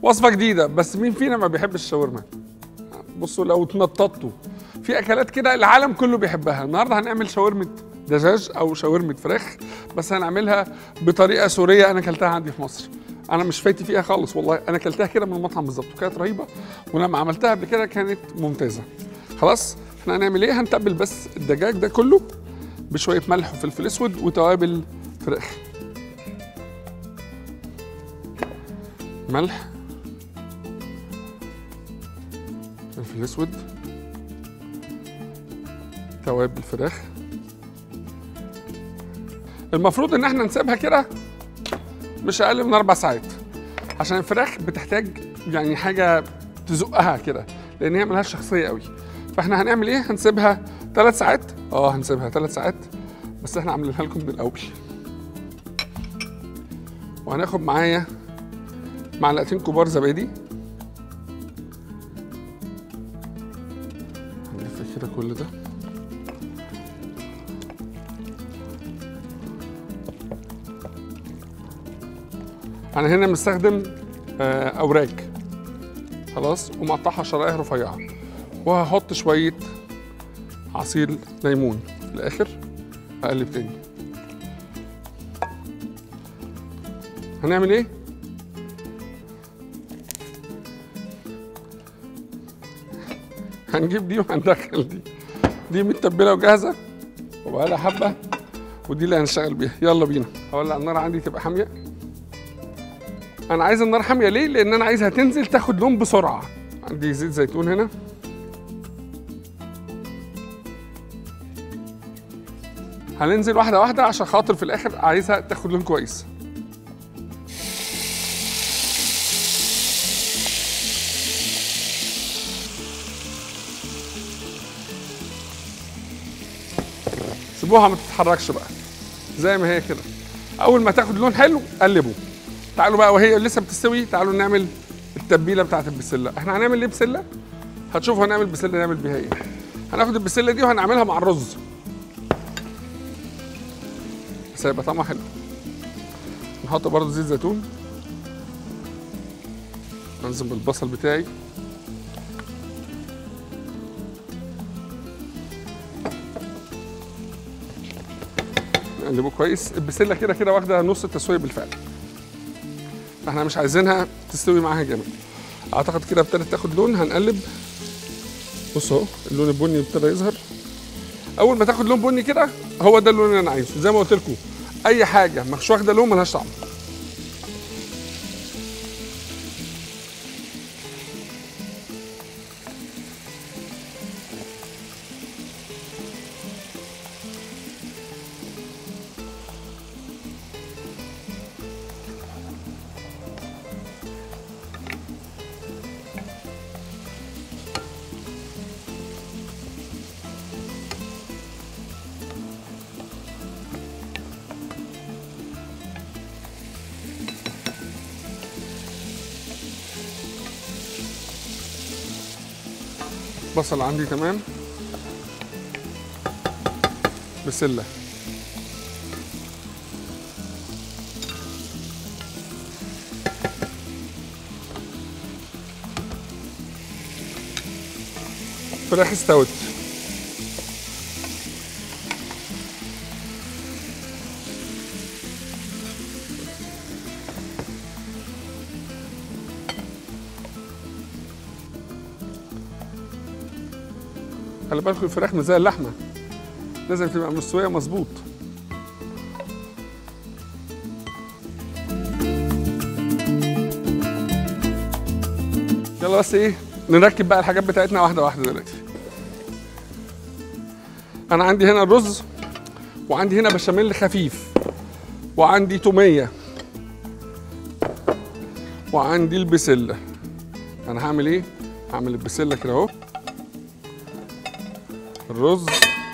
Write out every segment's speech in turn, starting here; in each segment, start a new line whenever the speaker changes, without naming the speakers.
وصفه جديده بس مين فينا ما بيحبش الشاورما بصوا لو اتنططوا في اكلات كده العالم كله بيحبها النهارده هنعمل شاورمه دجاج او شاورمه فراخ بس هنعملها بطريقه سوريه انا اكلتها عندي في مصر انا مش فايتي فيها خالص والله انا اكلتها كده من المطعم بالظبط وكانت رهيبه ولما عملتها قبل كده كانت ممتازه خلاص احنا هنعمل ايه هنتبل بس الدجاج ده كله بشويه ملح وفلفل اسود وتوابل فراخ ملح فلفل اسود توابل فراخ المفروض ان احنا نسيبها كده مش اقل من اربع ساعات عشان الفراخ بتحتاج يعني حاجه تزقها كده لان هي ملهاش شخصيه قوي فاحنا هنعمل ايه هنسيبها ثلاث ساعات اه هنسيبها ثلاث ساعات بس احنا عاملينها لكم من الاول وهناخد معايا معلقتين كبار زبادي هنلف كده كل ده انا هنا مستخدم آه، اوراق خلاص ومقطعها شرايح رفيعه وهحط شويه عصير ليمون في الاخر اقلب تاني هنعمل ايه هنجيب دي وهندخل دي دي متبله وجاهزه وبقى لها حبه ودي اللي هنشتغل بيها يلا بينا هولع النار عندي تبقى حاميه انا عايز النار حاميه ليه لان انا عايزها تنزل تاخد لون بسرعه عندي زيت زيتون هنا هننزل واحده واحده عشان خاطر في الاخر عايزها تاخد لون كويس سيبوها ما تتحركش بقى زي ما هي كده اول ما تاخد لون حلو قلبوا تعالوا بقى وهي لسه بتستوي تعالوا نعمل التتبيله بتاعت البسله احنا هنعمل ايه بسله هتشوفوا هنعمل بسله نعمل بيها ايه هناخد البسله دي وهنعملها مع الرز بس هيبقى طعمها حلو نحط برضه زيت زيتون انزل بالبصل بتاعي نقلبه كويس البسله كده كده واخده نص التسويه بالفعل احنا مش عايزينها تستوي معاها جامد اعتقد كده ابتدت تاخد لون هنقلب بص اهو اللون البني ابتدى يظهر اول ما تاخد لون بني كده هو ده اللون اللي انا عايزه زي ما قلت لكم اي حاجه مش واخده لون ملهاش طعم بصل عندي تمام بسله فراخ استوت خلي بالكم الفراخ مش زي اللحمه لازم تبقى مستويه مظبوط يلا بس ايه نركب بقى الحاجات بتاعتنا واحده واحده دلوقتي انا عندي هنا الرز وعندي هنا بشاميل خفيف وعندي توميه وعندي البسله انا هعمل ايه هعمل البسله كده اهو الرز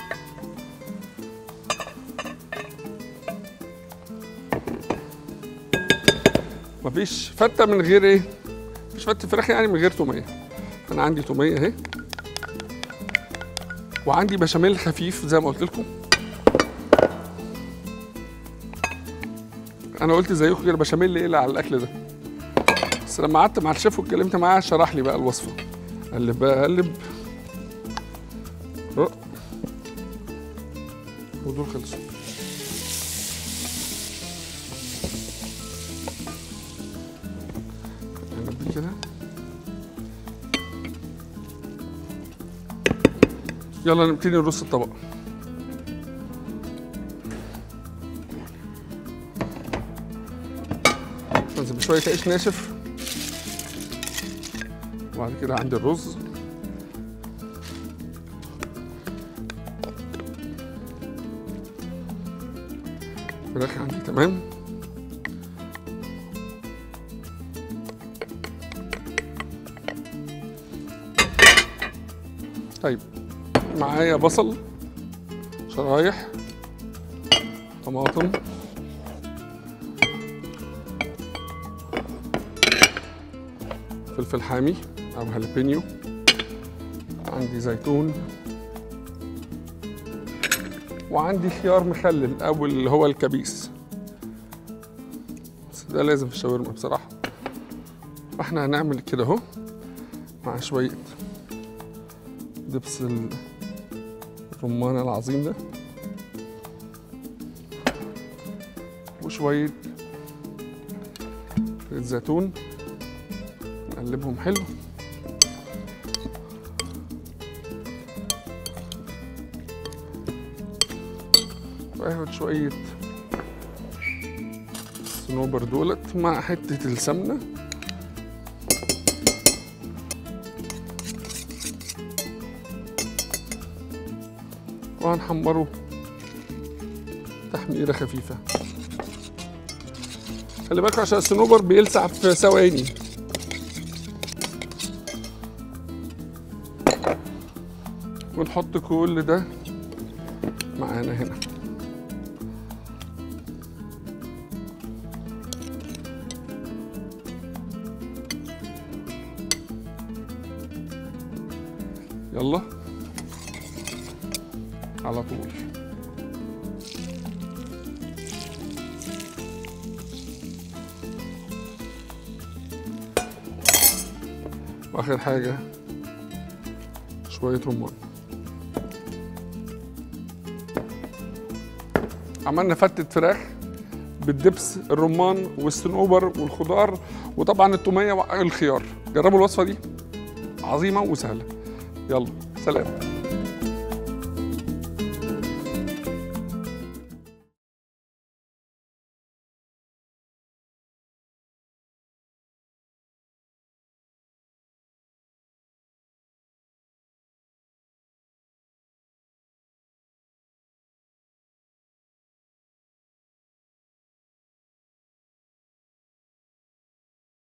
مفيش فته من غير ايه مفيش فته فراخ يعني من غير توميه انا عندي توميه اهي وعندي بشاميل خفيف زي ما قلت لكم انا قلت زيكم كده بشاميل ايه اللي على الاكل ده بس لما قعدت مع الشيف واتكلمت معاه شرح لي بقى الوصفه قلب بقى قلب رق. ودول خلصوا قلب دي كده يلا نبتدي نرص الطبق انزل بشويه عيش ناشف وبعد كده عندي الرز الفراخ عندي تمام طيب معايا بصل شرايح طماطم فلفل حامي او هالبينيو عندي زيتون وعندي خيار مخلل او اللي هو الكبيس بس ده لازم في الشاورما بصراحه فاحنا هنعمل كده اهو مع شويه دبس ال- الرمان العظيم ده وشويه زيت زيتون نقلبهم حلو واخد شوية صنوبر دولت مع حتة السمنة وهنحمره تحميرة خفيفة خلي بالكوا عشان الصنوبر بيلسع في ثواني ونحط كل ده معانا هنا يلا على طول واخر حاجة شوية رمان عملنا فتة فراخ بالدبس الرمان والصنوبر والخضار وطبعا التومية والخيار جربوا الوصفة دي عظيمة وسهلة يلا سلام